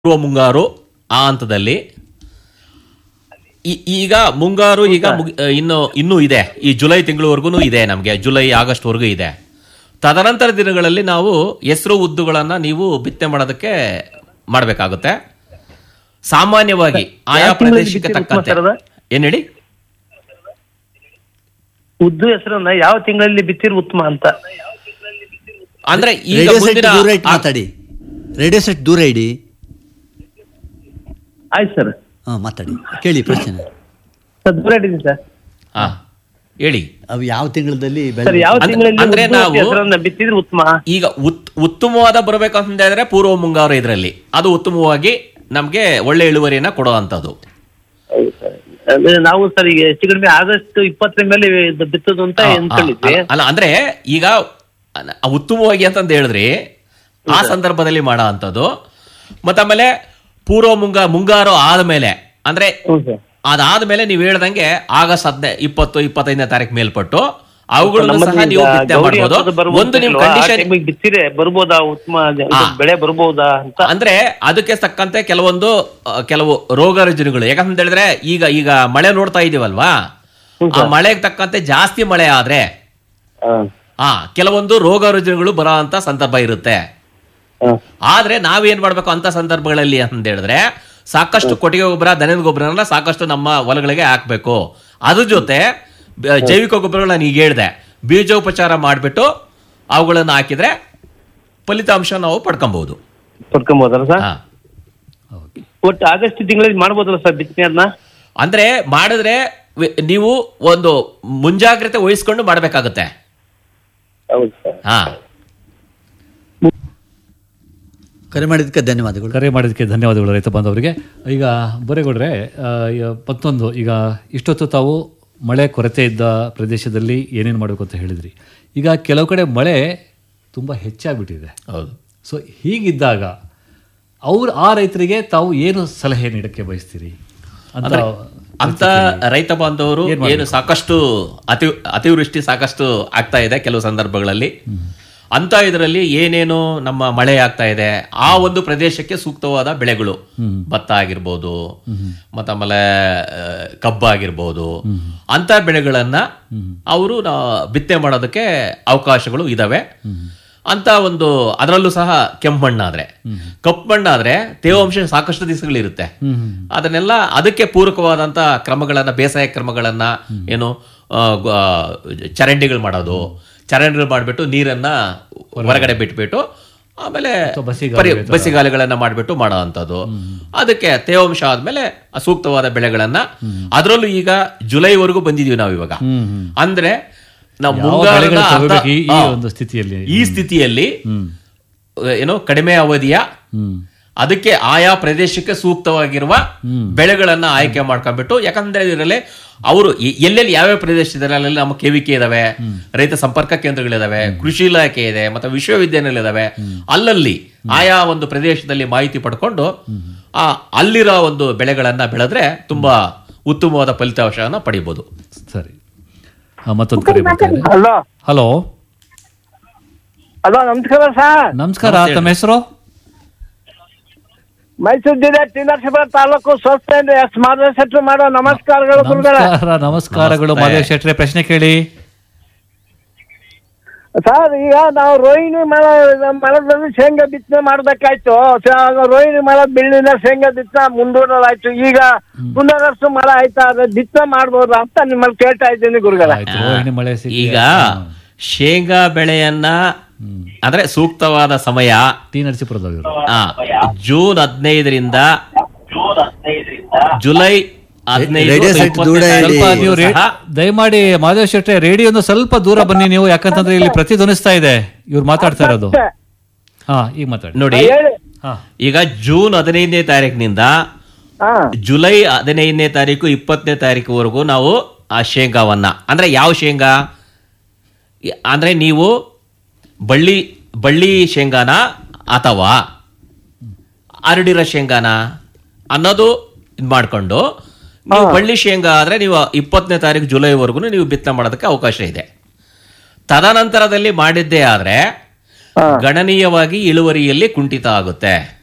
ಪೂರ್ವ ಮುಂಗಾರು ಆ ಹಂತದಲ್ಲಿ ಈ- ಈಗ ಮುಂಗಾರು ಈಗ ಮುಗಿ- ಇನ್ನು ಇನ್ನೂ ಇದೆ ಈ ಜುಲೈ ತಿಂಗಳವರೆಗೂ ಇದೆ ನಮಗೆ ಜುಲೈ ಆಗಸ್ಟ್ ವರೆಗೂ ಇದೆ ತದನಂತರ ದಿನಗಳಲ್ಲಿ ನಾವು ಹೆಸರು ಉದ್ದುಗಳನ್ನ ನೀವು ಬಿತ್ತನೆ ಮಾಡೋದಕ್ಕೆ ಮಾಡಬೇಕಾಗುತ್ತೆ ಸಾಮಾನ್ಯವಾಗಿ ಆಯಾ ಯಾವ ತಿಂಗಳಲ್ಲಿ ಪ್ರದೇಶಕ್ಕೆ ಬಿತ್ತಿದ್ರೆ ಉತ್ತಮ ತಕ್ಕಂತೆ ಸರ್ ಅದು? ಏನ್ ಹೇಳಿ ಉದ್ದು ಹೆಸರನ್ನ ಯಾವ ತಿಂಗಳಲ್ಲಿ ಬಿತ್ತಿರು ಉತ್ತಮ ಅಂತ ಅಂದ್ರೆ ಈಗ ರೇಡಿಯೋ ಸೆಟ್ ಮುಂದಿನ ದೂರ ಇಟ್ಟು ಮಾತಾಡಿ ರೇಡಿಯೋ ಸೆಟ್ ದೂರ ಇಡಿ ಆಯ್ತು ಸರ್ ಹಾ ಮಾತಾಡಿ ಕೇಳಿ ಪ್ರಶ್ನೆ ಸರ್ ದೂರ ಇದ್ದೀನಿ ಸರ್ ಹಾ ಹೇಳಿ ಅವು ಯಾವ ತಿಂಗಳಲ್ಲಿ ಸರ್ ಬೆಳೆ ಯಾವ ಅಂದ್ರೆ- ತಿಂಗಳಲ್ಲಿ ಅಂದ್ರೆ ಉದ್ದು ನಾವು- ಹೆಸರನ್ನ ಬಿತ್ತಿದ್ರೆ ಉತ್ತಮ ಈಗ ಉತ್ ಉತ್ತಮವಾದ ಬರಬೇಕು ಅಂತ ಹೇಳಿದ್ರೆ ಪೂರ್ವ ಮುಂಗಾರು ಇದರಲ್ಲಿ ಅದು ಉತ್ತಮವಾಗಿ ನಮಗೆ ಒಳ್ಳೆ ಇಳುವರಿಯನ್ನ ಕೊಡುವಂಥದ್ದು ಅಂದ್ರೆ ನಾವು ಸರ್ ಈಗ ಹೆಚ್ಚು ಕಡಿಮೆ ಆಗಸ್ಟ್ ಇಪ್ಪತ್ತರ ಮೇಲೆ ಇದು ಬಿತ್ತದು ಅಂತ ಆ, ಅನ್ಕೊಂಡಿದ್ವಿ ಆ, ಅಲ್ಲ ಅಂದ್ರೆ ಈಗ ಅನ- ಆ ಉತ್ತಮವಾಗಿ ಅಂತಂದು ಹೇಳಿದ್ರಿ ಆ ಸಂದರ್ಭದಲ್ಲಿ ಮಾಡೋ ಅಂಥದ್ದು ಮತ್ತಾಮೇಲೆ ಪೂರ್ವ ಮುಂಗಾ ಮುಂಗಾರು ಆದ್ಮೇಲೆ ಅಂದ್ರೆ ಹ್ಞೂ ಸರ್ ಅದಾದ್ಮೇಲೆ ನೀವು ಹೇಳ್ದಂಗೆ ಆಗಸ್ಟ್ ಹದಿನೈ ಇಪ್ಪತ್ತು ಇಪ್ಪತ್ತೈದನೇ ತಾರೀಕು ಮೇಲ್ಪಟ್ಟು ಅವುಗಳನ್ನು ನಮ್ಮಲ್ಲಿ ಸಹ ನೀವು ಈಗ ಬಿತ್ತನೆ ಗೌರಿ ಮಾಡ್ಬೋದು ಹಬ್ಬದ ಬರ್ಬೋದು ಒಂದು ನಿಮ್ ಅಲ್ವಾ? ಆ ಕಂಡೀಷನ್ ಟೈಮಿಗೆ ಬಿತ್ತಿರೆ ಬರ್ಬೋದಾ ಉತ್ತಮ ಇದು ಆ. ಬೆಳೆ ಬರ್ಬೋದಾ ಅಂತ ಅಂದ್ರೆ ಅದಕ್ಕೆ ತಕ್ಕಂತೆ ಕೆಲವೊಂದು ಆ, ಕೆಲವು ರೋಗ ರುಜಿನಗಳು ಯಾಕಂತ ಹೇಳಿದ್ರೆ ಈಗ ಈಗ ಮಳೆ ನೋಡ್ತಾ ಇದೀವಲ್ವಾ ಆ ಮಳೆಗೆ ತಕ್ಕಂತೆ ಜಾಸ್ತಿ ಮಳೆ ಆದ್ರೆ ಹಾ, ಆ ಕೆಲವೊಂದು ರೋಗ ರುಜಿನಗಳು ಬರೋ ಅಂತ ಸಂದರ್ಭ ಇರುತ್ತೆ ಹಾ. ಆದ್ರೆ ನಾವೇನ್ ಮಾಡ್ಬೇಕು ಅಂತ ಸಂದರ್ಭಗಳಲ್ಲಿ ಅಂತ ಹೇಳಿದ್ರೆ ಸಾಕಷ್ಟು ಕೊಟ್ಟಿಗೆ ಗೊಬ್ಬರ ದನದ ಗೊಬ್ಬರನ ಸಾಕಷ್ಟು ನಮ್ಮ ಹೊಲಗಳಿಗೆ ಹಾಕ್ಬೇಕು ಅದ್ರ ಜೊತೆ ಬ- ಜೈವಿಕ ಗೊಬ್ಬರಗಳನ್ನ ನಾನು ಈಗ ಹೇಳ್ದೆ ಬೀಜೋಪಚಾರ ಮಾಡಿಬಿಟ್ಟು ಅವುಗಳನ್ನು ಹಾಕಿದ್ರೆ ಫಲಿತಾಂಶ ನಾವು ಪಡ್ಕೊಬಹುದು ಪಡ್ಕೊಬೋದಲ್ಲ ಸರ್ ಹಾ ಒಟ್ಟು ಆಗಸ್ಟ್ ತಿಂಗಳಲ್ಲಿ ಮಾಡ್ಬೋದಲ್ಲ ಸರ್ ಬಿತ್ತನೆ ಅದನ್ನ ಅಂದ್ರೆ ಮಾಡಿದ್ರೆ ವಿ- ನೀವು ಒಂದು ಮುಂಜಾಗ್ರತೆ ವಹಿಸ್ಕೊಂಡು ಮಾಡಬೇಕಾಗುತ್ತೆ ಹೌದು ಸರ್ ಹಾ ಕರೆ ಮಾಡಿದ್ದಕ್ಕೆ ಧನ್ಯವಾದಗಳು ಕರೆ ಮಾಡಿದ್ದಕ್ಕೆ ಧನ್ಯವಾದಗಳು ರೈತ ಬಾಂಧವರಿಗೆ ಈಗ ಬರೇಗೌಡ್ರೆ ಆ, ಈಗ ಮತ್ತೊಂದು ಈಗ ಇಷ್ಟೊತ್ತು ತಾವು ಮಳೆ ಕೊರತೆ ಇದ್ದ ಪ್ರದೇಶದಲ್ಲಿ ಏನೇನು ಮಾಡಬೇಕು ಅಂತ ಹೇಳಿದ್ರಿ ಈಗ ಕೆಲವು ಕಡೆ ಮಳೆ ತುಂಬ ಹೆಚ್ಚಾಗ್ಬಿಟ್ಟಿದೆ ಹೌದು ಸೊ ಹೀಗಿದ್ದಾಗ ಅವ್ರು ಆ ರೈತರಿಗೆ ತಾವು ಏನು ಸಲಹೆ ನೀಡಕ್ಕೆ ಬಯಸ್ತೀರಿ ಅಂತ ಅಂತ ರೈತ ಬಾಂಧವರು ಏನು ಸಾಕಷ್ಟು ಅತಿ ಅತಿವೃಷ್ಟಿ ಸಾಕಷ್ಟು ಆಗ್ತಾ ಇದೆ ಕೆಲವು ಸಂದರ್ಭಗಳಲ್ಲಿ ಅಂತ ಇದರಲ್ಲಿ ಏನೇನು ನಮ್ಮ ಮಳೆ ಆಗ್ತಾ ಇದೆ ಆ ಒಂದು ಪ್ರದೇಶಕ್ಕೆ ಸೂಕ್ತವಾದ ಬೆಳೆಗಳು ಭತ್ತ ಆಗಿರ್ಬೋದು ಮತ್ತಾಮೇಲೆ ಆ, ಕಬ್ಬು ಆಗಿರ್ಬೋದು ಅಂತ ಬೆಳೆಗಳನ್ನ ಅವರು ಬಿತ್ತನೆ ಮಾಡೋದಕ್ಕೆ ಅವಕಾಶಗಳು ಇದಾವೆ ಅಂತ ಒಂದು ಅದರಲ್ಲೂ ಸಹ ಕೆಂಪು ಮಣ್ಣಾದ್ರೆ ಕಪ್ಪು ಮಣ್ಣಾದ್ರೆ ತೇವಾಂಶ ಸಾಕಷ್ಟು ದಿವಸಗಳಿರುತ್ತೆ ಅದನ್ನೆಲ್ಲ ಅದಕ್ಕೆ ಪೂರಕವಾದಂತ ಕ್ರಮಗಳನ್ನ ಬೇಸಾಯ ಕ್ರಮಗಳನ್ನ ಏನು ಆ, ಗ- ಆ, ಚರಂಡಿಗಳು ಮಾಡೋದು ಚರಂಡಿಗಳು ಮಾಡಿಬಿಟ್ಟು ನೀರನ್ನ ಹೊರಗಡೆ ಬಿಟ್ಬಿಟ್ಟು ಆಮೇಲೆ ಬಸಿಗಾಲುವೆ ಪರಿ- ಬಸಿಗಾಲುಗಳನ್ನ ಮಾಡಿಬಿಟ್ಟು ಮಾಡೋ ಅಂಥದ್ದು ಅದಕ್ಕೆ ತೇವಾಂಶ ಆದ್ಮೇಲೆ ಆ ಸೂಕ್ತವಾದ ಬೆಳೆಗಳನ್ನ ಅದರಲ್ಲೂ ಈಗ ಜುಲೈವರೆಗೂ ಬಂದಿದೀವಿ ನಾವು ಇವಾಗ ಅಂದ್ರೆ ನಾವು ಯಾವ ಮುಂಗಾರದ ಬೆಳೆಗಳು ಅರ್ಧ- ತಗೋಬೇಕು ಈ- ಈ ಆ, ಒಂದು ಸ್ಥಿತಿಯಲ್ಲಿ ಈ ಸ್ಥಿತಿಯಲ್ಲಿ ಏನೋ ಕಡಿಮೆ ಅವಧಿಯ ಹ್ಮ್ ಅದಕ್ಕೆ ಆಯಾ ಪ್ರದೇಶಕ್ಕೆ ಸೂಕ್ತವಾಗಿರುವ ಬೆಳೆಗಳನ್ನ ಆಯ್ಕೆ ಮಾಡ್ಕೊಂಡ್ಬಿಟ್ಟು ಯಾಕಂದ್ರೆ ಇದರಲ್ಲಿ ಅವರು ಎ- ಎಲ್ಲೆಲ್ಲಿ ಯಾವ್ಯಾವ ಪ್ರದೇಶ ಇದಾರೆ ಅಲ್ಲೆಲ್ಲ ನಮ್ಮ ಕೆವಿಕೆ ಇದಾವೆ ರೈತ ಸಂಪರ್ಕ ಕೇಂದ್ರಗಳಿದಾವೆ ಕೃಷಿ ಇಲಾಖೆ ಇದೆ ಮತ್ತೆ ವಿಶ್ವವಿದ್ಯಾನಿಲಯ ಇದಾವೆ ಅಲ್ಲಲ್ಲಿ ಆಯಾ ಒಂದು ಪ್ರದೇಶದಲ್ಲಿ ಮಾಹಿತಿ ಪಡ್ಕೊಂಡು ಆ ಅಲ್ಲಿರೋ ಒಂದು ಬೆಳೆಗಳನ್ನ ಬೆಳೆದ್ರೆ ತುಂಬಾ ಉತ್ತಮವಾದ ಫಲಿತಾಂಶವನ್ನ ಪಡಿಬಹುದು ಸರಿ ಆ, ಮತ್ತೊಂದು ಕರೆ ಬರ್ತಾ ಇದೆ ಹಲೋ ಹಲೋ ಹಲೋ ನಮಸ್ಕಾರ ಸರ್ ನಮಸ್ಕಾರ ತಮ್ಮ ಹೆಸರು ಮೈಸೂರು ಜಿಲ್ಲೆ ಟಿ ನರಸೀಪುರ ತಾಲೂಕು ಸ್ವಚ್ಛ ಎಸ್ ಮಾರ್ಗದರ್ಶನ ಮಾಡೋ ನಮಸ್ಕಾರಗಳು ಗುರುಗಳೇ ನಮಸ್ಕಾರ ನಮಸ್ಕಾರಗಳು ಮಾದೇವ್ ಶೆಟ್ರೆ ಪ್ರಶ್ನೆ ಕೇಳಿ ಸರ್ ಈಗ ನಾವು ರೋಹಿಣಿ ಮಳ ಮಳದಲ್ಲಿ ಶೇಂಗಾ ಬಿತ್ತನೆ ಮಾಡ್ಬೇಕಾಯ್ತು ಸ- ರೋಹಿಣಿ ಮಳ ಬೆಳ್ಳಿನ ಶೇಂಗಾ ಬಿತ್ತನೆ ಮುಂದೂಡಲಾಯ್ತು ಈಗ ಪುನರಸು ಮಳ ಆಯ್ತಾ ಅದ್ರ ಬಿತ್ತನೆ ಮಾಡ್ಬೋದಾ ಅಂತ ನಿಮ್ಮಲ್ಲಿ ಕೇಳ್ತಾ ಇದ್ದೀನಿ ಗುರುಗಳ ಆಯ್ತು ರೋಹಿಣಿ ಮಳೆ ಸಿಕ್ಕಿ ಈಗ ಶೇಂಗಾ ಬೆಳೆಯನ್ನ ಅಂದ್ರೆ ಸೂಕ್ತವಾದ ಸಮಯ ಟಿ ನರಸೀಪುರದವರು ಆ, ಜೂನ್ ಹದಿನೈದರಿಂದ ಜುಲೈ ಹದಿನೈದು ರೇಡಿಯೋ ಸೆಟ್ ದೂರ ಇಪ್ಪತ್ತನೇ ಇಡಿ. ಸ್ವಲ್ಪ ತಾರೀಕು ನೀವು ರೇ- ಸಹ ದಯಮಾಡಿ ಮಾದೇವ್ ಶೆಟ್ರೆ ರೇಡಿಯೋನು ಸ್ವಲ್ಪ ದೂರ ಬನ್ನಿ ನೀವು ಯಾಕಂತಂದ್ರೆ ಇಲ್ಲಿ ಪ್ರತಿಧ್ವನಿಸ್ತಾ ಇದೆ ಇವ್ರು ಮಾತಾಡ್ತಾ ಇರೋದು ಹಾ ಈಗ ಮಾತಾಡಿ ನೋಡಿ ಹೇಳಿ ಹಾ ಈಗ ಜೂನ್ ಹದಿನೈದನೇ ತಾರೀಕಿನಿಂದ ಹಾ ಜುಲೈ ಹದಿನೈದನೇ ತಾರೀಕು ಇಪ್ಪತ್ತನೇ ತಾರೀಕುವರೆಗೂ ನಾವು ಆ ಶೇಂಗಾವನ್ನ ಅಂದ್ರೆ ಯಾವ ಶೇಂಗಾ ಈ- ಅಂದ್ರೆ ನೀವು ಬಳ್ಳಿ ಬಳ್ಳಿ ಶೇಂಗಾನ ಅಥವಾ ಹರಡಿರೋ ಶೇಂಗಾನ ಅನ್ನೋದು ಇದು ಮಾಡ್ಕೊಂಡು ನೀವು ಬಳ್ಳಿ ಶೇಂಗಾ ಆದ್ರೆ ನೀವು ಇಪ್ಪತ್ತನೇ ತಾರೀಕು ಜುಲೈವರೆಗೂ ನೀವು ಬಿತ್ತನೆ ಮಾಡೋದಕ್ಕೆ ಅವಕಾಶ ಇದೆ ತದನಂತರದಲ್ಲಿ ಮಾಡಿದ್ದೇ ಆದ್ರೆ ಗಣನೀಯವಾಗಿ ಇಳುವರಿಯಲ್ಲಿ ಕುಂಠಿತ ಆಗುತ್ತೆ